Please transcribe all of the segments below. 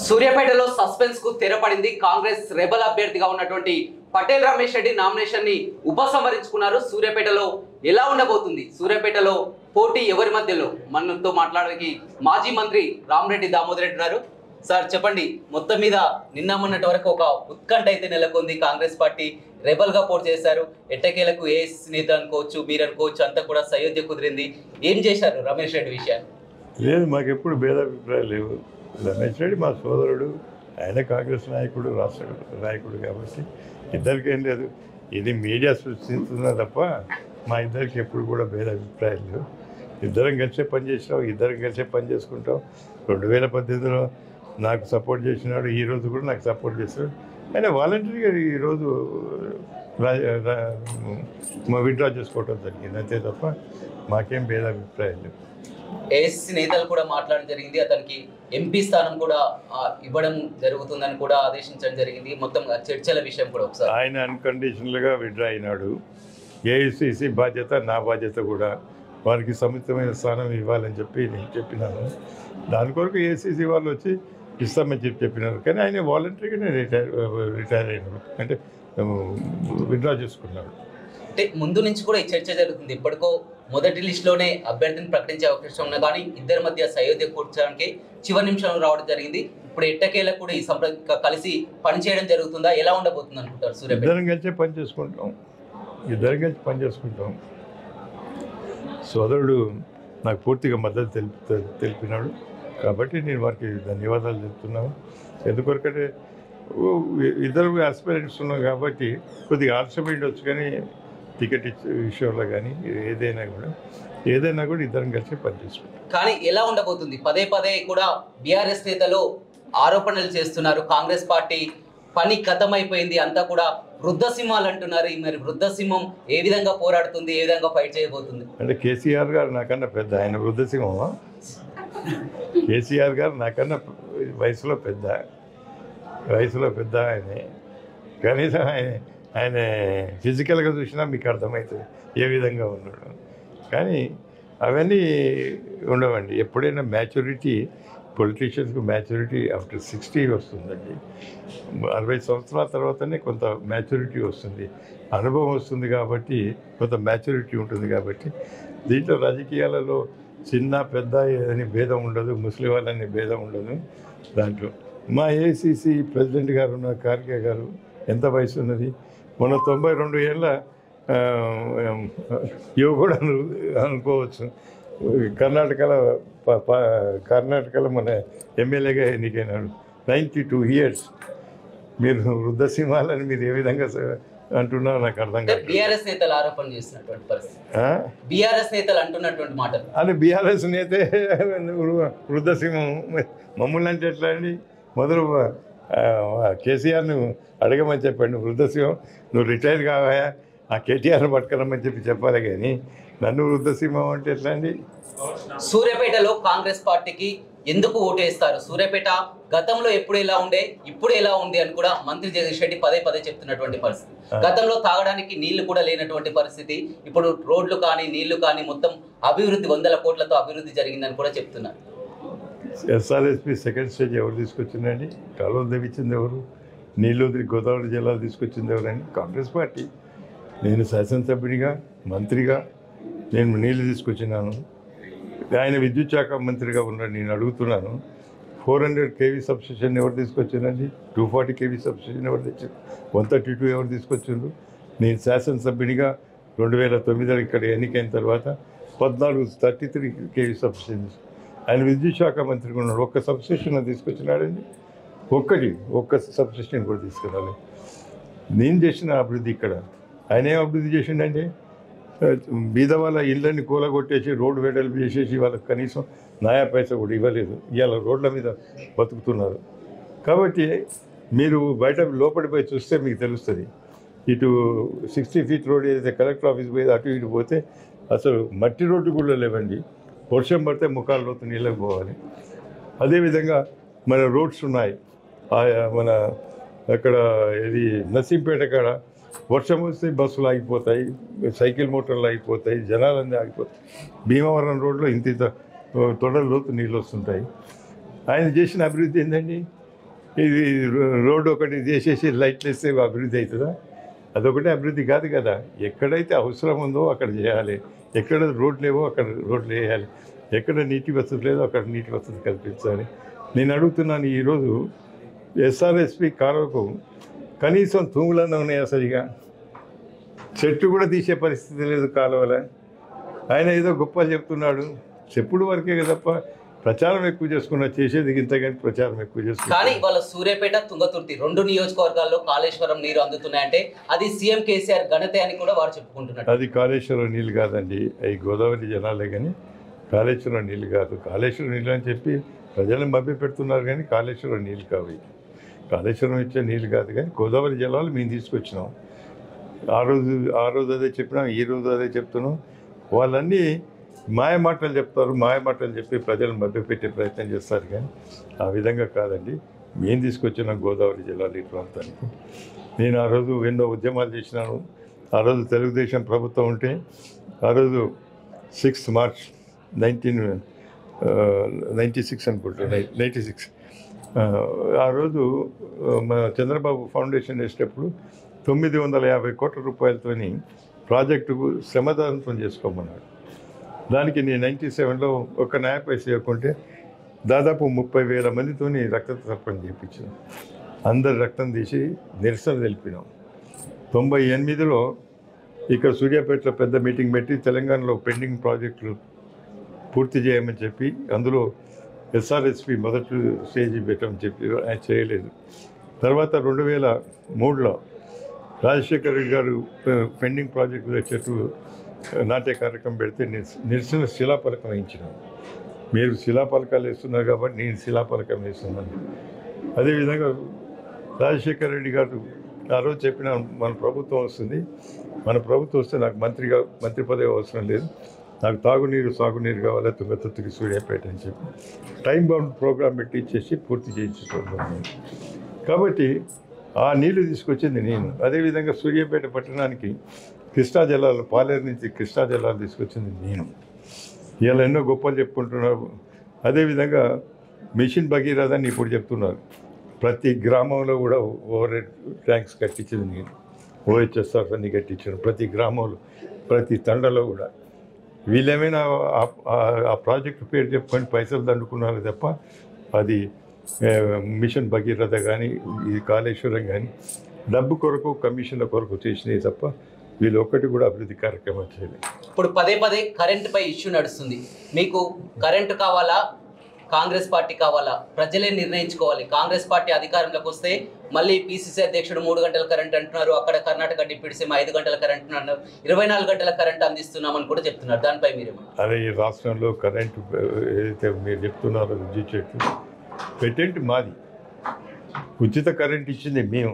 సూర్యాపేటలో సస్పెన్స్ కు తెరపడింది కాంగ్రెస్ రెబల్ అభ్యర్థిగా ఉన్నటువంటి పటేల్ రమేష్ రెడ్డి నామినేషన్ ని ఉపసంహరించుకున్నారు సూర్యాపేటలో ఎలా ఉండబోతుంది సూర్యాపేటలో పోటీ ఎవరి మధ్యలో మనతో మాట్లాడడానికి మాజీ మంత్రి రామరెడ్డి దామోదర్ రెడ్డి ఉన్నారు సార్ చెప్పండి మొత్తం మీద నిన్న మొన్నటి వరకు ఒక ఉత్కంఠ అయితే నెలకొంది కాంగ్రెస్ పార్టీ రెబల్ గా పోటీ చేశారు ఎట్టకేలకు ఏఎస్ నేత అనుకోవచ్చు మీరు అనుకోవచ్చు అంతా కూడా సయోధ్య కుదిరింది ఏం చేశారు రమేష్ రెడ్డి విషయాన్ని లేదు మాకు ఎప్పుడు భేదాభిప్రాయాలు లేవు రమేష్ రెడ్డి మా సోదరుడు ఆయన కాంగ్రెస్ నాయకుడు రాష్ట్ర నాయకుడు కాబట్టి ఇద్దరికి ఏం లేదు ఇది మీడియా సృష్టిస్తున్నా తప్ప మా ఇద్దరికి ఎప్పుడు కూడా భేదాభిప్రాయాలు లేవు ఇద్దరం కలిసే పని చేసినాం ఇద్దరం కలిసే పని చేసుకుంటాం రెండు వేల పద్దెనిమిదిలో నాకు సపోర్ట్ చేసినాడు ఈ రోజు కూడా నాకు సపోర్ట్ చేస్తాడు ఆయన వాలంటరీగా ఈరోజు విత్డ్రా చేసుకోవటం జరిగింది అంతే తప్ప మాకేం భేదాభిప్రాయాలు లేవు ఏఎస్సీ నేతలు కూడా మాట్లాడడం జరిగింది అతనికి ఎంపీ స్థానం కూడా ఆ, ఇవ్వడం జరుగుతుందని కూడా ఆదేశించడం జరిగింది మొత్తం ఆ చర్చల విషయం కూడా ఒకసారి ఆయన అన్కండిషనల్గా విడ్రా అయినాడు ఏఐసిసి బాధ్యత నా బాధ్యత కూడా వారికి సముచితమైన స్థానం ఇవ్వాలని చెప్పి నేను చెప్పినాను దాని కొరకు ఏఐసిసి వాళ్ళు వచ్చి ఇస్తామని చెప్పి చెప్పినారు కానీ ఆయన వాలంటరీగానే రిటైర్ రిటైర్ అయినాడు అంటే విడ్రా చేసుకున్నాడు అంటే ముందు నుంచి కూడా ఈ చర్చ జరుగుతుంది ఇప్పటికో మొదటి లిస్ట్ లోనే అభ్యర్థిని ప్రకటించే అవకాశం ఉన్నా కానీ ఇద్దరి మధ్య సయోధ్య కూర్చోడానికి చివరి నిమిషంలో రావడం జరిగింది ఇప్పుడు ఎట్టకేలకు కూడా ఈ సంప్ర కలిసి పనిచేయడం జరుగుతుందా ఎలా ఉండబోతుంది అనుకుంటారు సూర్యాపేట ఇద్దరం కలిసే పని చేసుకుంటాం ఇద్దరం కలిసి పని చేసుకుంటాం సోదరుడు నాకు పూర్తిగా మద్దతు తెలిపి తె- తెలిపినాడు కాబట్టి నేను వారికి ధన్యవాదాలు చెప్తున్నాను ఎందుకొరకంటే ఓ, ఇ- ఇద్దరు ఆస్పిరెంట్స్ ఉన్నాం కాబట్టి కొద్దిగా ఆలస్యం ఉండొచ్చు కానీ టికెట్ ఇచ్చే విషయంలో కానీ ఏదైనా కూడా ఏదైనా కూడా ఇద్దరం కలిసి పని చేసుకుంటాం కానీ ఎలా ఉండబోతుంది పదే పదే కూడా బీఆర్ఎస్ నేతలు ఆరోపణలు చేస్తున్నారు కాంగ్రెస్ పార్టీ పని అయిపోయింది అంతా కూడా వృద్ధ సింహాలు అంటున్నారు ఈ మరి వృద్ధ సింహం ఏ విధంగా పోరాడుతుంది ఏ విధంగా ఫైట్ చేయబోతుంది అంటే కేసీఆర్ గారు నాకన్నా పెద్ద ఆయన వృద్ధసింహమా కేసీఆర్ గారు నాకన్నా వయసులో పెద్ద వయసులో పెద్ద ఆయనే కనీసం ఆయన ఆయన ఫిజికల్గా చూసినా మీకు అర్థమవుతుంది ఏ విధంగా ఉన్నాడు కానీ అవన్నీ ఉండవండి ఎప్పుడైనా మ్యాచ్యూరిటీ పొలిటీషియన్స్కి మ్యాచ్యూరిటీ ఆఫ్టర్ సిక్స్టీ వస్తుందండి అరవై సంవత్సరాల తర్వాతనే కొంత మ్యాచ్యూరిటీ వస్తుంది అనుభవం వస్తుంది కాబట్టి కొంత మ్యాచ్యూరిటీ ఉంటుంది కాబట్టి దీంట్లో రాజకీయాలలో చిన్న పెద్ద అని భేదం ఉండదు ముస్లిం వాళ్ళని భేదం ఉండదు దాంట్లో మా ఏసీసీ ప్రెసిడెంట్ గారు ఉన్న కార్కే గారు ఎంత వయసు ఉన్నది మొన్న తొంభై రెండు ఏళ్ళ ఆ, యువకుడు అను అనుకోవచ్చు కర్ణాటకలో ప- ప- కర్ణాటకలో మన ఎమ్మెల్యేగా ఎన్నికైనాడు నైంటీ టూ ఇయర్స్ మీరు వృద్ధసింహాలని మీరు ఏ విధంగా స- అంటున్నారో నాకు అర్థం అంటే కాదు బీఆర్ఎస్ నేతలు ఆరోపణ చేస్తున్నటువంటి పరిస్థితి బీఆర్ఎస్ నేతలు అంటున్నటువంటి మాటలు అని బీఆర్ఎస్ నేతే వృద్ధసింహం మమ్మల్ని అంటే ఎట్లా అండి మొదలు ఆ, కేసీఆర్ను అడగమని చెప్పండి వృద్ధసింహం నువ్వు రిటైర్ కావాయా ఆ కేటీఆర్ని పట్టుకురమ్మని చెప్పి చెప్పాలి కానీ నన్ను వృద్ధసింహం అంటే ఎట్లా అండి సూర్యాపేటలో కాంగ్రెస్ పార్టీకి ఎందుకు ఓటేస్తారు సూర్యాపేట గతంలో ఎప్పుడు ఎలా ఉండే ఇప్పుడు ఎలా ఉంది అని కూడా మంత్రి జగదీష్ రెడ్డి పదే పదే చెప్తున్నటువంటి పరిస్థితి గతంలో తాగడానికి నీళ్లు కూడా లేనటువంటి పరిస్థితి ఇప్పుడు రోడ్లు కానీ నీళ్లు కానీ మొత్తం అభివృద్ధి వందల కోట్లతో అభివృద్ధి జరిగిందని కూడా చెప్తున్నారు ఎస్ఆర్ఎస్పి సెకండ్ స్టేజ్ ఎవరు తీసుకొచ్చిందండి కాలువలు తెప్పించింది ఎవరు నీళ్ళు వదిలి గోదావరి జిల్లాలు తీసుకొచ్చింది ఎవరండి కాంగ్రెస్ పార్టీ నేను శాసనసభ్యుడిగా మంత్రిగా నేను నీళ్లు తీసుకొచ్చినాను ఆయన విద్యుత్ శాఖ మంత్రిగా ఉన్నాడు నేను అడుగుతున్నాను ఫోర్ హండ్రెడ్ కేవీ సబ్స్టేషన్ ఎవరు తీసుకొచ్చారండి టూ ఫార్టీ కేవీ సబ్స్టేషన్ ఎవరు తెచ్చారు వన్ థర్టీ టూ ఎవరు తీసుకొచ్చిండ్రు నేను శాసనసభ్యునిగా రెండు వేల తొమ్మిదిలో ఇక్కడ ఎన్నికైన తర్వాత పద్నాలుగు థర్టీ త్రీ కేవీ సబ్స్టేషన్స్ ఆయన విద్యుత్ శాఖ మంత్రిగా ఉన్నాడు ఒక్క సబ్స్టేషన్ తీసుకొచ్చినాడండి ఒక్కటి ఒక్క సబ్స్టేషన్ కూడా తీసుకురాలి నేను చేసిన అభివృద్ధి ఇక్కడ ఆయన ఏం అభివృద్ధి చేసిండంటే ఆ, బీద వాళ్ళ ఇళ్ళని కూలగొట్టేసి రోడ్డు వెడల్పు చేసేసి వాళ్ళకి కనీసం నాయా పైసా కూడా ఇవ్వలేదు ఇవాళ రోడ్ల మీద బతుకుతున్నారు కాబట్టి మీరు బయట లోపలి పోయి చూస్తే మీకు తెలుస్తుంది ఇటు సిక్స్టీ ఫీట్ రోడ్ ఏదైతే కలెక్టర్ ఆఫీస్ పోయి అటు ఇటు పోతే అసలు మట్టి రోడ్డు కూడా లేవండి వర్షం పడితే ముఖాల లోతు నీళ్ళకి పోవాలి అదేవిధంగా మన రోడ్స్ ఉన్నాయి ఆ- మన అక్కడ ఇది నసీంపేట కాడ వర్షం వస్తే బస్సులు ఆగిపోతాయి సైకిల్ మోటార్లు ఆగిపోతాయి జనాలన్నీ ఆగిపోతాయి భీమవరం రోడ్లో ఇంత ఇంత తొడల లోతు నీళ్ళు వస్తుంటాయి ఆయన చేసిన అభివృద్ధి ఏంటండి ఇది రో- రోడ్డు ఒకటి చేసేసి లైట్లు వేస్తే అభివృద్ధి అవుతుందా అదొకటే అభివృద్ధి కాదు కదా ఎక్కడైతే అవసరం ఉందో అక్కడ చేయాలి ఎక్కడ రోడ్లు లేవో అక్కడ రోడ్లు వేయాలి ఎక్కడ నీటి వసతి లేదో అక్కడ నీటి వసతి కల్పించాలి నేను అడుగుతున్నాను ఈరోజు ఎస్ఆర్ఎస్పి కాలువకు కనీసం తూములన్నా ఉన్నాయి అసలు ఇక చెట్టు కూడా తీసే పరిస్థితి లేదు కాలువల ఆయన ఏదో గొప్పలు చెప్తున్నాడు చెప్పుడు వరకే కదప్ప ప్రచారం ఎక్కువ చేసుకున్నా చేసేది ఇంత కానీ ప్రచారం ఎక్కువ కానీ చేసుకున్నా ఇవాళ సూర్యాపేట తుంగతుర్తి రెండు నియోజకవర్గాల్లో కాళేశ్వరం నీరు అందుతున్నాయంటే అది సీఎం కేసీఆర్ ఘనతే అని కూడా వారు చెప్పుకుంటున్నారు అది కాళేశ్వరం నీళ్ళు కాదండి అవి గోదావరి జనాలే కానీ కాళేశ్వరం నీళ్ళు కాదు కాళేశ్వరం నీళ్ళు అని చెప్పి ప్రజలను మభ్య పెడుతున్నారు కానీ కాళేశ్వరం నీళ్ళు కావు ఇవి. కాళేశ్వరం ఇచ్చే నీళ్ళు కాదు కానీ గోదావరి జలాలు మేము తీసుకొచ్చినాం ఆ రోజు ఆ రోజు అదే చెప్పినాం ఈ రోజు అదే చెప్తున్నాం వాళ్ళన్నీ మాయ మాటలు చెప్తారు మాయ మాటలు చెప్పి ప్రజలను మభ్యపెట్టే ప్రయత్నం చేస్తారు కానీ ఆ విధంగా కాదండి మేము తీసుకొచ్చిన గోదావరి జిల్లాలు ఈ ప్రాంతానికి నేను ఆ రోజు ఎన్నో ఉద్యమాలు చేసినాను ఆ రోజు తెలుగుదేశం ప్రభుత్వం ఉంటే ఆ రోజు sixth March nineteen ninety six అనుకుంటా నైంటీ సిక్స్ ఆ రోజు ఆ, మన చంద్రబాబు ఫౌండేషన్ వేసేటప్పుడు తొమ్మిది వందల యాభై కోట్ల రూపాయలతోని ప్రాజెక్టుకు శ్రమదానంతం చేసుకోమన్నాడు దానికి నేను నైంటీ సెవెన్లో ఒక న్యాయ పైస ఇవ్వకుంటే దాదాపు ముప్పై వేల మందితోని రక్త తర్పణ చేయించాం అందరు రక్తం తీసి నిరసన తెలిపినాం తొంభై ఎనిమిదిలో ఇక్కడ సూర్యాపేటలో పెద్ద మీటింగ్ పెట్టి తెలంగాణలో పెండింగ్ ప్రాజెక్టులు పూర్తి చేయమని చెప్పి అందులో ఎస్ఆర్ఎస్పి మొదటి స్టేజ్ పెట్టమని చెప్పి ఆయన చేయలేదు తర్వాత రెండు వేల మూడులో రాజశేఖర రెడ్డి గారు ఆ, పెండింగ్ ప్రాజెక్టుల చెట్టు ఆ, నాట్య కార్యక్రమం పెడితే నిరస- నిరసన శిలాపలకం వేయించినాం మీరు శిలాపలకాలు వేస్తున్నారు కాబట్టి నేను శిలాపలకం వేస్తున్నాను అదేవిధంగా రాజశేఖర రెడ్డి గారు ఆ రోజు చెప్పిన మన ప్రభుత్వం వస్తుంది మన ప్రభుత్వం వస్తే నాకు మంత్రిగా మంత్రి పదవి అవసరం లేదు నాకు తాగునీరు సాగునీరు కావాలి తుంగతుర్తికి సూర్యాపేట అని చెప్పి టైం బౌండ్ ప్రోగ్రామ్ పెట్టి ఇచ్చేసి పూర్తి చేయించుకోవడం కాబట్టి ఆ నీళ్లు తీసుకొచ్చింది నేను అదేవిధంగా సూర్యాపేట పట్టణానికి కృష్ణా జలాలు పాలేరు నుంచి కృష్ణా జలాలు తీసుకొచ్చింది నేను ఇలా ఎన్నో గొప్పలు చెప్పుకుంటున్నారు అదేవిధంగా మిషన్ భగీరథ అని ఇప్పుడు చెప్తున్నారు ప్రతి గ్రామంలో కూడా ఓవర్ హెడ్ ట్యాంక్స్ కట్టించింది నేను ఓహెచ్ఎస్ఆర్ అన్ని కట్టించాను ప్రతి గ్రామంలో ప్రతి తండలో కూడా వీళ్ళేమైనా ఆ- ఆ- ఆ ప్రాజెక్ట్ పేరు చెప్పుకొని పైసలు దండుకున్నారు తప్ప అది ఏ, మిషన్ భగీరథ కానీ ఈ కాళేశ్వరం కానీ డబ్బు కొరకు కమిషన్ల కొరకు చేసినవి తప్ప వీళ్ళు ఒక్కటి కూడా అభివృద్ధి కార్యక్రమం చేయలేదు ఇప్పుడు పదే పదే కరెంట్ పై ఇష్యూ నడుస్తుంది మీకు కరెంట్ కావాలా కాంగ్రెస్ పార్టీ కావాలా ప్రజలే నిర్ణయించుకోవాలి కాంగ్రెస్ పార్టీ అధికారంలోకి వస్తే మళ్ళీ పిసిసి అధ్యక్షుడు మూడు గంటల కరెంట్ అంటున్నారు అక్కడ కర్ణాటక డిప్యూటీ సీఎం ఐదు గంటల కరెంట్ అన్నారు ఇరవై నాలుగు గంటల కరెంట్ అందిస్తున్నామని కూడా చెప్తున్నారు దానిపై మీరేమన్నారు అదే ఈ రాష్ట్రంలో కరెంటు ఏదైతే మీరు చెప్తున్నారో విద్యుత్ చెట్టు పెటెంట్ మాది ఉచిత కరెంట్ ఇచ్చింది మేము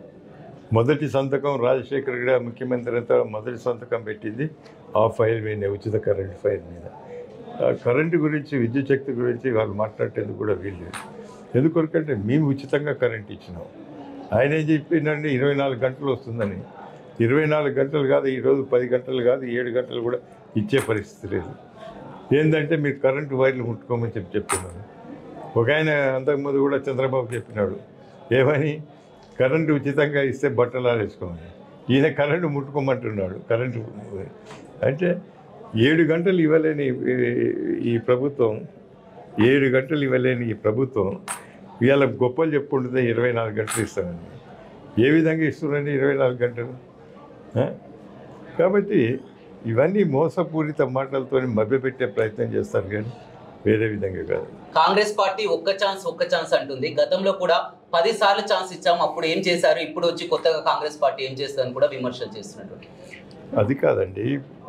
మొదటి సంతకం రాజశేఖర్ గారు ముఖ్యమంత్రి అంతా మొదటి సంతకం పెట్టింది ఆ ఫైల్ మీద ఉచిత కరెంట్ ఫైల్ మీద ఆ కరెంటు గురించి విద్యుత్ శక్తి గురించి వాళ్ళు మాట్లాడేందుకు కూడా వీళ్ళు ఎందుకొరకంటే మేము ఉచితంగా కరెంట్ ఇచ్చినాం ఆయన ఏం చెప్పిందంటే ఇరవై నాలుగు గంటలు వస్తుందని ఇరవై నాలుగు గంటలు కాదు ఈరోజు పది గంటలు కాదు ఏడు గంటలు కూడా ఇచ్చే పరిస్థితి లేదు ఏంటంటే మీరు కరెంటు వైర్లు ముట్టుకోమని చెప్పి చెప్తున్నాను ఒక ఆయన అంతకుముందు కూడా చంద్రబాబు చెప్పినాడు ఏమని కరెంటు ఉచితంగా ఇస్తే బట్టలు ఆరేసుకోమని ఈయన కరెంటు ముట్టుకోమంటున్నాడు కరెంటు అంటే ఏడు గంటలు ఇవ్వలేని ఈ- ఈ ప్రభుత్వం ఏడు గంటలు ఇవ్వలేని ఈ ప్రభుత్వం ఇవాళ గొప్పలు చెప్పుకుంటుంది ఇరవై నాలుగు గంటలు ఇస్తానండి ఏ విధంగా ఇస్తున్నారండి ఇరవై నాలుగు గంటలు ఆ? కాబట్టి ఇవన్నీ మోసపూరిత మాటలతో మభ్యపెట్టే ప్రయత్నం చేస్తారు కానీ వేరే విధంగా కాదు కాంగ్రెస్ పార్టీ ఒక్క ఛాన్స్ ఒక్క ఛాన్స్ అంటుంది గతంలో కూడా పది సార్లు ఛాన్స్ ఇచ్చాం అప్పుడు ఏం చేశారు ఇప్పుడు వచ్చి కొత్తగా కాంగ్రెస్ పార్టీ ఏం చేస్తుందని కూడా విమర్శలు చేస్తున్నట్టు అది కాదండి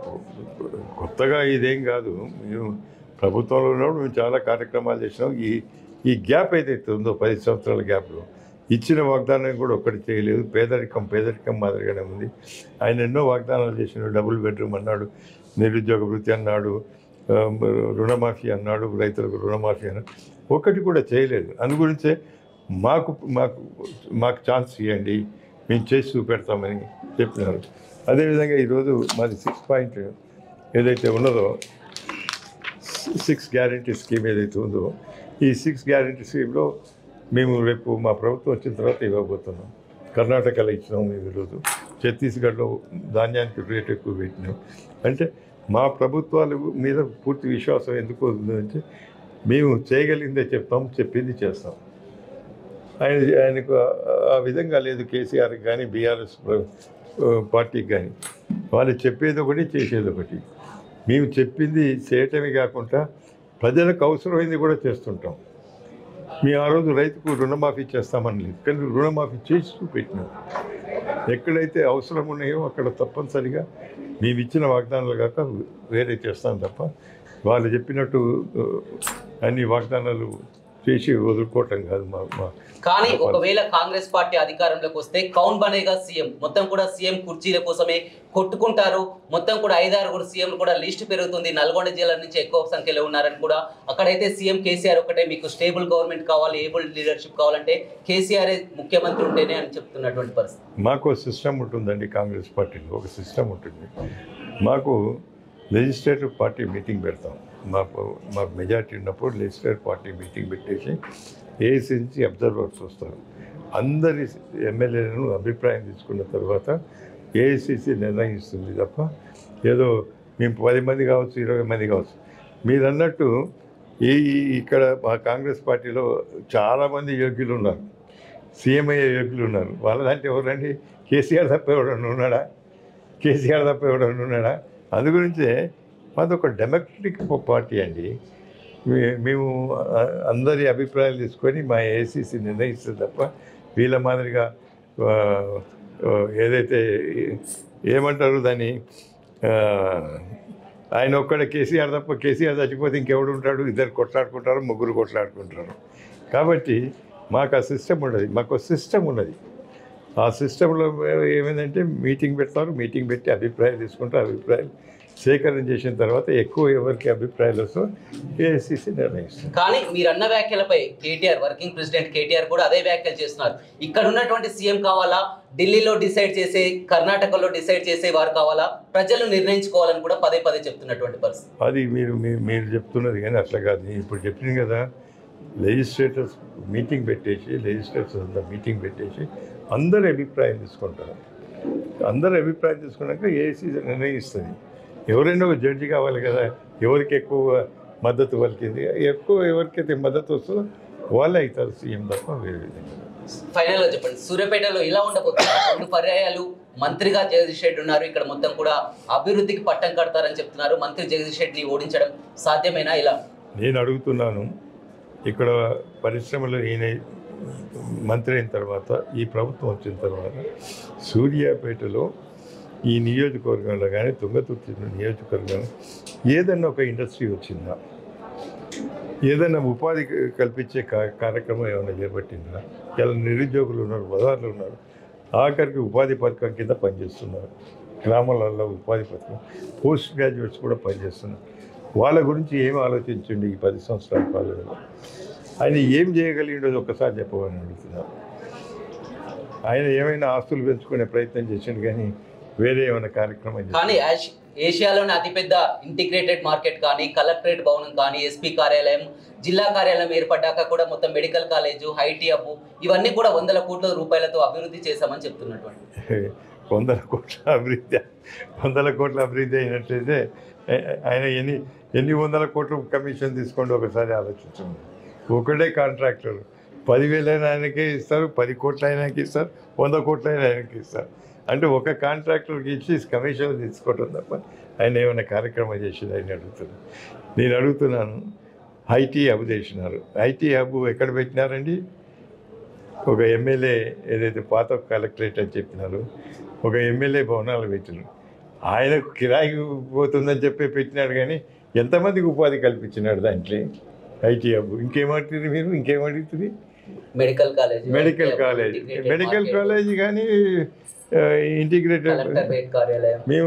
కొత్తగా ఇదేం కాదు మేము ప్రభుత్వంలో ఉన్నప్పుడు మేము చాలా కార్యక్రమాలు చేసినాం ఈ ఈ గ్యాప్ ఏదైతే ఉందో పది సంవత్సరాల గ్యాప్లో ఇచ్చిన వాగ్దానం కూడా ఒక్కటి చేయలేదు పేదరికం పేదరికం మాదిరిగానే ఉంది ఆయన ఎన్నో వాగ్దానాలు చేసినాడు డబుల్ బెడ్రూమ్ అన్నాడు నిరుద్యోగ వృత్తి అన్నాడు ఆ, రుణమాఫీ అన్నాడు రైతులకు రుణమాఫీ అన్నాడు ఒక్కటి కూడా చేయలేదు అందు గురించే మాకు మాకు మాకు ఛాన్స్ ఇవ్వండి మేము చేసి చూపెడతామని చెప్పినారు అదేవిధంగా ఈరోజు మాది సిక్స్ పాయింట్ ఏదైతే ఉన్నదో సిక్స్ గ్యారంటీ స్కీమ్ ఏదైతే ఉందో ఈ సిక్స్ గ్యారంటీ స్కీమ్లో మేము రేపు మా ప్రభుత్వం వచ్చిన తర్వాత ఇవ్వబోతున్నాం కర్ణాటకలో ఇచ్చినాం మేము ఈరోజు ఛత్తీస్గఢ్లో ధాన్యానికి రేట్ ఎక్కువ పెట్టినాం అంటే మా ప్రభుత్వాల మీద పూర్తి విశ్వాసం ఎందుకు ఉందంటే మేము చేయగలిగిందే చెప్తాం చెప్పింది చేస్తాం ఆయన ఆయనకు ఆ- ఆ విధంగా లేదు కేసీఆర్కి కానీ బీఆర్ఎస్ పార్టీకి కానీ వాళ్ళు చెప్పేది ఒకటి చేసేది ఒకటి మేము చెప్పింది చేయటమే కాకుండా ప్రజలకు అవసరమైంది కూడా చేస్తుంటాం మేము ఆ రోజు రైతుకు రుణమాఫీ చేస్తామని లేదు కానీ రుణమాఫీ చేసి చూపెట్టినాం ఎక్కడైతే అవసరం ఉన్నాయో అక్కడ తప్పనిసరిగా మేము ఇచ్చిన వాగ్దానాలు కాక వేరే చేస్తాం తప్ప వాళ్ళు చెప్పినట్టు ఆ, అన్ని వాగ్దానాలు చేసి వదులుకోవటం కాదు మా మా కానీ ఒకవేళ కాంగ్రెస్ పార్టీ అధికారంలోకి వస్తే కౌన్ బనేగా సీఎం మొత్తం కూడా సీఎం కుర్చీల కోసమే కొట్టుకుంటారు మొత్తం కూడా ఐదారుగురు సీఎం కూడా లిస్ట్ పెరుగుతుంది నల్గొండ జిల్లా నుంచి ఎక్కువ సంఖ్యలో ఉన్నారని కూడా అక్కడైతే సీఎం కేసీఆర్ ఒకటే మీకు స్టేబుల్ గవర్నమెంట్ కావాలి ఏబుల్ లీడర్షిప్ కావాలంటే కేసీఆర్ ముఖ్యమంత్రి ఉంటేనే అని చెప్తున్నటువంటి పరిస్థితి మాకు సిస్టమ్ ఉంటుందండి కాంగ్రెస్ పార్టీలో ఒక సిస్టమ్ ఉంటుంది మాకు లెజిస్లేటివ్ పార్టీ మీటింగ్ పెడతాం మాకు మాకు మెజార్టీ ఉన్నప్పుడు లెజిస్లేటివ్ పార్టీ మీటింగ్ పెట్టేసి ఏసీ నుంచి అబ్జర్వర్స్ వస్తారు అందరి ఎమ్మెల్యేలను అభిప్రాయం తీసుకున్న తర్వాత ఏఐసిసి నిర్ణయిస్తుంది తప్ప ఏదో మేము పది మంది కావచ్చు ఇరవై మంది కావచ్చు మీరు అన్నట్టు ఈ ఈ- ఇక్కడ మా కాంగ్రెస్ పార్టీలో చాలామంది యోగ్యులు ఉన్నారు సీఎం అయ్యే యోగ్యులు ఉన్నారు వాళ్ళ దాంట్లో ఎవరండి కేసీఆర్ తప్ప ఎవడన్నా ఉన్నాడా కేసీఆర్ తప్ప ఎవడన్నా ఉన్నాడా అందు గురించే మాది ఒక డెమోక్రటిక్ పార్టీ అండి మే- మేము ఆ, అందరి అభిప్రాయాలు తీసుకొని మా ఏసీసీ నిర్ణయిస్తుంది తప్ప వీళ్ళ మాదిరిగా ఆ, ఆ, ఏదైతే ఏమంటారు దాన్ని ఆ, ఆయన ఒక్కడ కేసీఆర్ తప్ప కేసీఆర్ చచ్చిపోతే ఇంకెవడు ఉంటాడు ఇద్దరు కొట్లాడుకుంటారు ముగ్గురు కొట్లాడుకుంటారు కాబట్టి మాకు ఆ సిస్టమ్ ఉన్నది మాకు సిస్టమ్ ఉన్నది ఆ సిస్టంలో ఏమైందంటే మీటింగ్ పెడతారు మీటింగ్ పెట్టి అభిప్రాయాలు తీసుకుంటారు అభిప్రాయాలు సేకరణ చేసిన తర్వాత ఎక్కువ ఎవరికి అభిప్రాయాలు వస్తూ ఏఐసిసి నిర్ణయిస్తుంది కానీ మీరు అన్న వ్యాఖ్యలపై కేటీఆర్ వర్కింగ్ ప్రెసిడెంట్ కేటీఆర్ కూడా అదే వ్యాఖ్యలు చేస్తున్నారు ఇక్కడ ఉన్నటువంటి సీఎం కావాలా ఢిల్లీలో డిసైడ్ చేసే కర్ణాటకలో డిసైడ్ చేసే వారు కావాలా ప్రజలు నిర్ణయించుకోవాలని కూడా పదే పదే చెప్తున్నటువంటి పరిస్థితి అది మీరు మీరు మీరు చెప్తున్నది కానీ అట్లా కాదు నేను ఇప్పుడు చెప్పింది కదా లెజిస్లేటర్స్ మీటింగ్ పెట్టేసి లెజిస్లేటర్స్ అంతా మీటింగ్ పెట్టేసి అందరి అభిప్రాయం తీసుకుంటారు అందరి అభిప్రాయం తీసుకున్నాక ఏసీ నిర్ణయిస్తుంది ఎవరైనా ఒక జడ్జి కావాలి కదా ఎవరికి ఎక్కువ మద్దతు పలికింది ఎక్కువ ఎవరికైతే మద్దతు వస్తుందో వాళ్ళే అవుతారు సీఎం తప్ప వేరే విధంగా ఫైనల్ గా చెప్పండి సూర్యాపేటలో ఇలా ఉండబోతుంది రెండు పర్యాయాలు మంత్రిగా జగదీష్ రెడ్డి ఉన్నారు ఇక్కడ మొత్తం కూడా అభివృద్ధికి పట్టం కడతారని చెప్తున్నారు మంత్రి జగదీష్ రెడ్డిని ఓడించడం సాధ్యమేనా ఇలా నేను అడుగుతున్నాను ఇక్కడ పరిశ్రమలు ఈయన మంత్రి అయిన తర్వాత ఈ ప్రభుత్వం వచ్చిన తర్వాత సూర్యాపేటలో ఈ నియోజకవర్గంలో కానీ తుంగతుర్తి నియోజకవర్గంలో ఏదన్నా ఒక ఇండస్ట్రీ వచ్చిందా ఏదైనా ఉపాధి కల్పించే కా- కార్యక్రమం ఏమైనా చేపట్టిందా ఇలా నిరుద్యోగులు ఉన్నారు బజార్లు ఉన్నారు ఆఖరికి ఉపాధి పథకం కింద పనిచేస్తున్నారు గ్రామాలలో ఉపాధి పథకం పోస్ట్ గ్రాడ్యుయేట్స్ కూడా పనిచేస్తున్నారు వాళ్ళ గురించి ఏం ఆలోచించండి ఈ పది సంవత్సరాల పాలనలో ఆయన ఏం చేయగలిగిండో ఒకసారి చెప్పమని అడుగుతున్నారు ఆయన ఏమైనా ఆస్తులు పెంచుకునే ప్రయత్నం చేసిండు కానీ వేరే ఏమైనా కార్యక్రమం చేసిండా? కానీ ఆష్- ఏషియాలోని అతిపెద్ద ఇంటిగ్రేటెడ్ మార్కెట్ కానీ కలెక్టరేట్ భవనం కానీ ఎస్పీ కార్యాలయం జిల్లా కార్యాలయం ఏర్పడ్డాక కూడా మొత్తం మెడికల్ కాలేజు ఐటీ హబ్ ఇవన్నీ కూడా వందల కోట్ల రూపాయలతో అభివృద్ధి చేశామని చెప్తున్నటువంటి వందల కోట్ల అభివృద్ధి వందల కోట్ల అభివృద్ధి అయినట్లయితే ఆ- ఆయన ఎన్ని ఎన్ని వందల కోట్ల కమిషన్ తీసుకోండి ఒకసారి ఆలోచించండి ఒకటే కాంట్రాక్టర్ పదివేలైనా ఆయనకే ఇస్తారు పది కోట్ల ఆయనకి ఇస్తారు వంద కోట్ల అయినా ఆయనకి ఇస్తారు అంటే ఒక కాంట్రాక్టర్కి ఇచ్చి కమిషన్ తీసుకోవటం తప్ప ఆయన ఏమైనా కార్యక్రమం చేసింది ఆయన అడుగుతున్నాను నేను అడుగుతున్నాను ఐటీ హబ్ చేసినారు ఐటీ హబ్ ఎక్కడ పెట్టినారండి ఒక ఎమ్మెల్యే ఏదైతే పాత కలెక్టరేట్ అని చెప్పినారు ఒక ఎమ్మెల్యే భవనాలు పెట్టినారు ఆయనకు కిరాయి పోతుందని చెప్పి పెట్టినాడు కానీ ఎంతమందికి ఉపాధి కల్పించినాడు దాంట్లో ఐటీ హబ్ ఇంకేమంటుంది మీరు ఇంకేమడుగుతుంది medical college medical college medical college కానీ ఇంటిగ్రేటెడ్ కలెక్టరేట్ కార్యాలయం మేము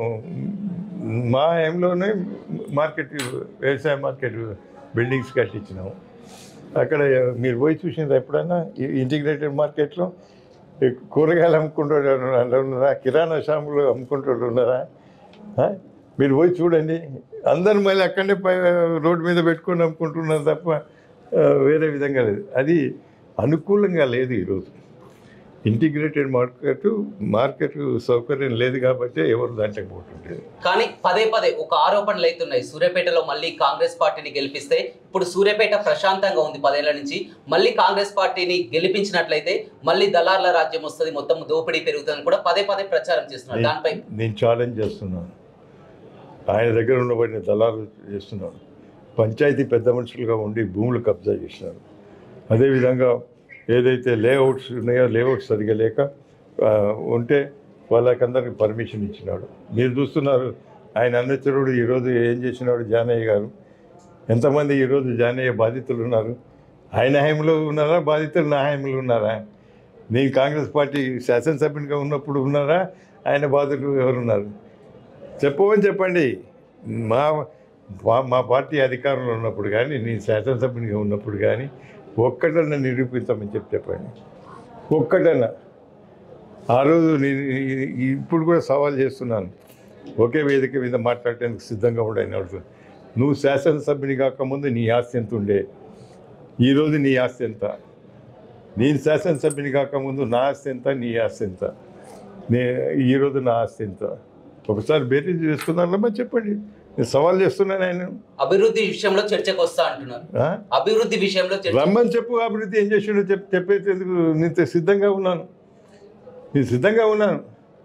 మా ఏంలోనే మార్కెట్ వ్యవసాయ మార్కెట్ బిల్డింగ్స్ కట్టించినాము అక్కడ మీరు పోయి చూసినారు ఎప్పుడైనా ఇంటిగ్రేటెడ్ మార్కెట్లో ఈ కూరగాయలు అమ్ముకుంటూ ఉన్నారా కిరాణా షాపులు అమ్ముకుంటూ ఉన్నారా ఆ? మీరు పోయి చూడండి అందరు మళ్ళీ అక్కడనే పై రోడ్డు మీద పెట్టుకొని అమ్ముకుంటున్నారు తప్ప ఆ, వేరే విధంగా లేదు అది అనుకూలంగా లేదు ఈరోజు ఇంటిగ్రేటెడ్ మార్కెట్ మార్కెట్ సౌకర్యం లేదు కాబట్టి ఎవరు దాంట్లోకి పోతుండేది కానీ పదే పదే ఒక ఆరోపణలు అవుతున్నాయి సూర్యాపేటలో మళ్ళీ కాంగ్రెస్ పార్టీని గెలిపిస్తే ఇప్పుడు సూర్యాపేట ప్రశాంతంగా ఉంది పదేళ్ల నుంచి మళ్ళీ కాంగ్రెస్ పార్టీని గెలిపించినట్లయితే మళ్ళీ దళార్ల రాజ్యం వస్తుంది మొత్తం దోపిడీ పెరుగుతుందని కూడా పదే పదే ప్రచారం చేస్తున్నారు దానిపై నేను ఛాలెంజ్ చేస్తున్నాను ఆయన దగ్గర ఉండబడిన దళాలు చేస్తున్నాను పంచాయతీ పెద్ద మనుషులుగా ఉండి భూములు కబ్జా చేసినారు అదేవిధంగా ఏదైతే లేఅవుట్స్ ఉన్నాయో లేఅవుట్స్ సరిగా లేక ఆ, ఉంటే వాళ్ళకందరికి పర్మిషన్ ఇచ్చినాడు మీరు చూస్తున్నారు ఆయన అన్నచరుడు ఈరోజు ఏం చేసినాడు జానయ్య గారు ఎంతమంది ఈరోజు జానయ్య బాధితులు ఉన్నారు ఆయన హయాంలో ఉన్నారా బాధితులు నా హయాంలో ఉన్నారా నేను కాంగ్రెస్ పార్టీ శాసనసభ్యునిగా ఉన్నప్పుడు ఉన్నారా ఆయన బాధితులు ఎవరున్నారు చెప్పమని చెప్పండి మా మా- మా పార్టీ అధికారంలో ఉన్నప్పుడు కానీ నేను శాసనసభ్యునిగా ఉన్నప్పుడు కానీ ఒక్కటన్నా నిరూపించమని చెప్పి చెప్పండి ఒక్కటన్నా ఆ రోజు నేను ఈ- ఈ- ఇప్పుడు కూడా సవాల్ చేస్తున్నాను ఒకే వేదిక మీద మాట్లాడటానికి సిద్ధంగా ఉండని అడుగుతుంది నువ్వు శాసనసభ్యుని కాకముందు నీ ఆస్తి ఎంత ఉండే ఈరోజు నీ ఆస్తి ఎంత నేను శాసనసభ్యుని కాకముందు నా ఆస్తి ఎంత నీ ఆస్తి ఎంత నే ఈరోజు నా ఆస్తి ఎంత ఒకసారి బేరీజ్ చేసుకున్నారమ్మా చెప్పండి నేను సవాల్ చేస్తున్నాను ఆయన అభివృద్ధి విషయంలో చర్చకు వస్తా అంటున్నారు ఆ? అభివృద్ధి విషయంలో చర్చ రమ్మని చెప్పు అభివృద్ధి ఏం చేసిండో చెప్ చెప్పేందుకు నేను సిద్ధంగా ఉన్నాను నేను సిద్ధంగా ఉన్నాను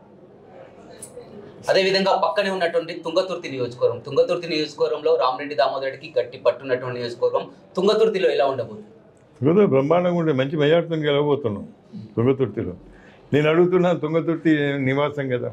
అదే విధంగా పక్కనే ఉన్నటువంటి తుంగతుర్తి నియోజకవర్గం తుంగతుర్తి నియోజకవర్గంలో రామరెడ్డి దామోదర్ రెడ్డికి గట్టి పట్టున్నటువంటి నియోజకవర్గం తుంగతుర్తిలో ఎలా ఉండబోతుంది తుంగతుర్తి బ్రహ్మాండంగా ఉండే మంచి మెజార్టీతో గెలవబోతున్నాం తుంగతుర్తిలో నేను అడుగుతున్నాను తుంగతుర్తి నివాసం కదా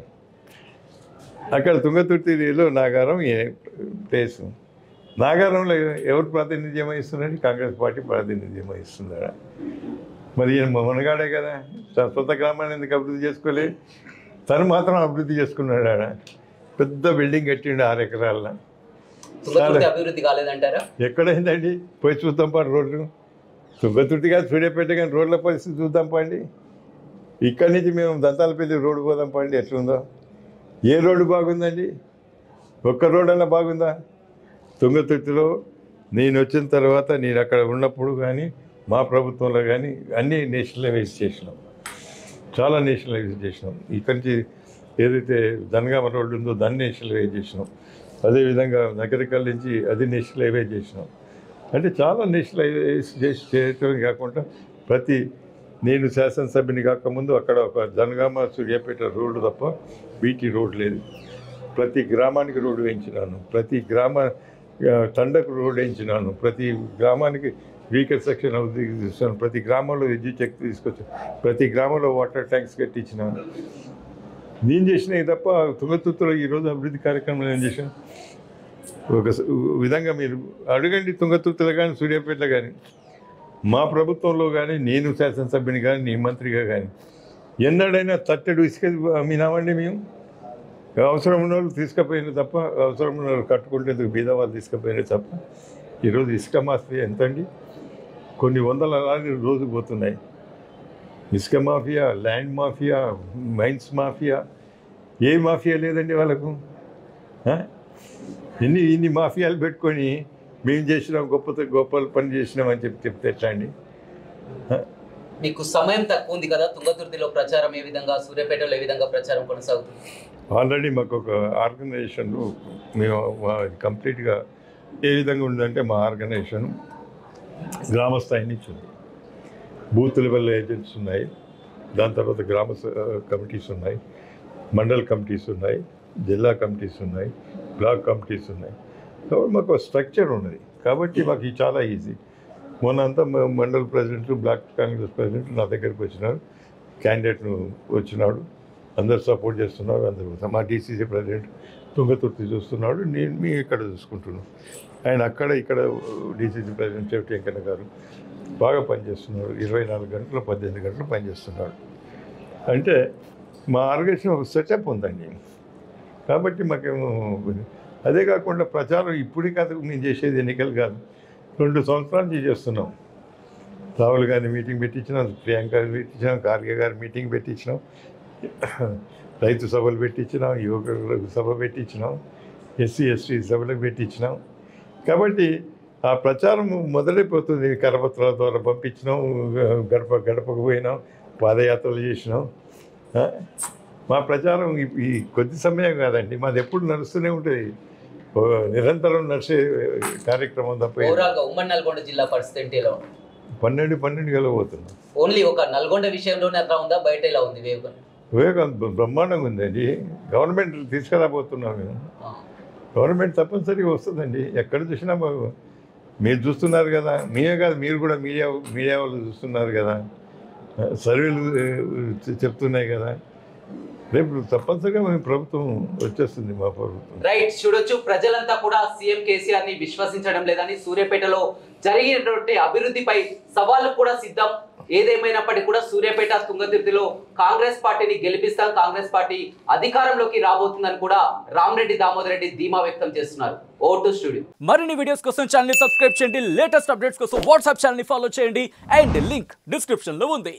అక్కడ తుంగతుర్తిలో నాగారం ఏ ప్లేస్ నాగారంలో ఎవరు ప్రాతినిధ్యం వహిస్తున్నారని కాంగ్రెస్ పార్టీ ప్రాతినిధ్యం వహిస్తున్నారా మరి ఈయన మనగాడే కదా తన సొంత గ్రామాన్ని ఎందుకు అభివృద్ధి చేసుకోలే తను మాత్రం అభివృద్ధి చేసుకున్నాడు ఆడ పెద్ద బిల్డింగ్ కట్టిండు ఆరు ఎకరాల తుంగతుర్తి అభివృద్ధి కాలేదంటారా ఎక్కడైందండి పోయి చూద్దాం పాడు రోడ్లు తుంగతుర్తి కాదు సూర్యాపేట కానీ రోడ్ల పరిస్థితి చూద్దాం పండి ఇక్కడి నుంచి మేము దంతాలపల్లి రోడ్డు పోదాం పండి ఎట్లుందో ఏ రోడ్డు బాగుందండి ఒక్క రోడ్ అన్నా బాగుందా తుంగతుర్తిలో నేను వచ్చిన తర్వాత నేను అక్కడ ఉన్నప్పుడు కానీ మా ప్రభుత్వంలో కానీ అన్నీ నేషనలైజ్ చేసినాం చాలా నేషనలైజ్ చేసినాం ఇక్కడి నుంచి ఏదైతే జనగామ రోడ్డు ఉందో దాన్ని నేషనలైజ్ చేసినాం అదేవిధంగా నగరికల్ నుంచి అది నేషనలైజ్ చేసినాం అంటే చాలా నేషనలైజ్ చేసి చేయటమే కాకుండా ప్రతి నేను శాసనసభ్యుని కాకముందు అక్కడ ఒక జనగామ సూర్యాపేట రోడ్డు తప్ప బీటీ రోడ్ లేదు ప్రతి గ్రామానికి రోడ్డు వేయించినాను ప్రతి గ్రామ ఆ, తండకు రోడ్డు వేయించినాను ప్రతి గ్రామానికి వీకర్ సెక్షన్ అభివృద్ధి చేశాను ప్రతి గ్రామంలో విద్యుత్ శక్తి తీసుకొచ్చాను ప్రతి గ్రామంలో వాటర్ ట్యాంక్స్ కట్టించినాను నేను చేసినవి తప్ప తుంగతుర్తిలో ఈరోజు అభివృద్ధి కార్యక్రమాలు ఏం చేశాను ఒక స- విధంగా మీరు అడగండి తుంగతుర్తిలో కానీ సూర్యాపేటలో కానీ మా ప్రభుత్వంలో కానీ నేను శాసనసభ్యుని కానీ నీ మంత్రిగా కానీ ఎన్నడైనా తట్టెడు ఇసుక అమ్మినామండి మేము అవసరం ఉన్న వాళ్ళు తీసుకుపోయిన తప్ప అవసరం ఉన్న వాళ్ళు కట్టుకుంటేందుకు బీద వాళ్ళు తీసుకుపోయిన తప్ప ఈరోజు ఇసుక మాఫియా ఎంతండి కొన్ని వందల లారీలు రోజు పోతున్నాయి ఇసుక mafia land mafia mines mafia ఏ మాఫియా లేదండి వాళ్ళకు ఆ? ఇన్ని ఇన్ని మాఫియాలు పెట్టుకొని మేము చేసినాం గొప్ప గొప్ప పని చేసినాం అని చెప్పి చెప్తే ఎట్లా అండి మీకు సమయం తక్కువ ఉంది కదా తుంగతుర్తిలో ప్రచారం ఏ విధంగా సూర్యాపేటలో ఏ విధంగా ప్రచారం కొనసాగుతుంది ఆల్రెడీ మాకు ఒక ఆర్గనైజేషన్ మేము మా- కంప్లీట్గా ఏ విధంగా ఉందంటే మా ఆర్గనైజేషన్ గ్రామ స్థాయి నుంచి ఉంది బూత్ లెవెల్ ఏజెంట్స్ ఉన్నాయి దాని తర్వాత గ్రామ స- కమిటీస్ ఉన్నాయి మండల్ కమిటీస్ ఉన్నాయి జిల్లా కమిటీస్ ఉన్నాయి బ్లాక్ కమిటీస్ ఉన్నాయి కాబట్టి మాకు స్ట్రక్చర్ ఉన్నది కాబట్టి మాకు ఇది చాలా ఈజీ మొన్న అంతా మ- mandal president block Congress president నా దగ్గరికి వచ్చినారు క్యాండిడేట్ను వచ్చినాడు అందరు సపోర్ట్ చేస్తున్నారు అందరూ మా డీసీసీ ప్రెసిడెంట్ తుంగతుర్తి చూస్తున్నాడు నేను మీ ఇక్కడ చూసుకుంటున్నాను ఆయన అక్కడ ఇక్కడ డీసీసీ ప్రెసిడెంట్ చెవిటి వెంకన్న గారు బాగా పనిచేస్తున్నారు ఇరవై నాలుగు గంటలు పద్దెనిమిది గంటలు పనిచేస్తున్నాడు అంటే మా ఆర్గనైజేషన్ ఒక సెటప్ ఉందండి కాబట్టి మాకేమో అదే కాకుండా ప్రచారం ఇప్పుడు కాదు మేము చేసేది ఎన్నికలు కాదు రెండు సంవత్సరాల నుంచి చేస్తున్నాం రాహుల్ గాంధీ మీటింగ్ పెట్టించినాం ప్రియాంక గారి పెట్టించినాం ఖార్గే గారి మీటింగ్ పెట్టించినాం రైతు సభలు పెట్టించినాం యువకుల సభ పెట్టించినాం ఎస్సీ ఎస్టీ సభలకు పెట్టించినాం కాబట్టి ఆ ప్రచారం మొదలైపోతుంది కరపత్రాల ద్వారా పంపించినాం గడప గడపకు పోయినాం పాదయాత్రలు చేసినాం ఆ? మా ప్రచారం ఈ- ఈ కొద్ది సమయం కాదండి మాది ఎప్పుడు నడుస్తూనే ఉంటుంది ఓ నిరంతరం నడిచే కార్యక్రమం తప్ప ఏం- ఓవరాల్ గా ఉమ్మడి నల్గొండ జిల్లా పరిస్థితి ఏంటి ఎలా ఉంది పన్నెండు పన్నెండు గల పోతున్నాం ఓన్లీ ఒక నల్గొండ విషయంలోనే అట్లా ఉందా బయట ఎలా ఉంది వేవ్ వివేకానంద బ్ర- బ్రహ్మాండంగా ఉందండి గవర్నమెంట్ తీసుకురాబోతున్నాం మేము గవర్నమెంట్ తప్పనిసరిగా వస్తుందండి ఎక్కడ చూసినా బాగు- మీరు చూస్తున్నారు కదా మీరే కాదు మీరు కూడా మీడియా మీడియా వాళ్ళు చూస్తున్నారు కదా ఆ, సర్వేలు ఏ, చె- చెప్తున్నాయి కదా రేపు తప్పనిసరిగా మీ ప్రభుత్వం వచ్చేస్తుంది మా ప్రభుత్వం రైట్ చూడొచ్చు ప్రజలంతా కూడా సీఎం కేసీఆర్ ని విశ్వసించడం లేదని సూర్యాపేటలో జరిగినటువంటి అభివృద్ధిపై సవాళ్ళు కూడా సిద్ధం ఏదేమైనప్పటికీ కూడా సూర్యాపేట తుంగతుర్తిలో కాంగ్రెస్ పార్టీని గెలిపిస్తాం కాంగ్రెస్ పార్టీ అధికారంలోకి రాబోతుందని కూడా రామరెడ్డి దామోదర్ రెడ్డి ధీమా వ్యక్తం చేస్తున్నారు ఓ టు స్టూడియో మరిన్ని వీడియోస్ కోసం ఛానల్ సబ్స్క్రైబ్ చేయండి లేటెస్ట్ అప్డేట్స్ కోసం వాట్సాప్ ఛానల్ ఫాలో చేయండి అండ్ లింక్ డిస్క్రిప్షన్ లో ఉంది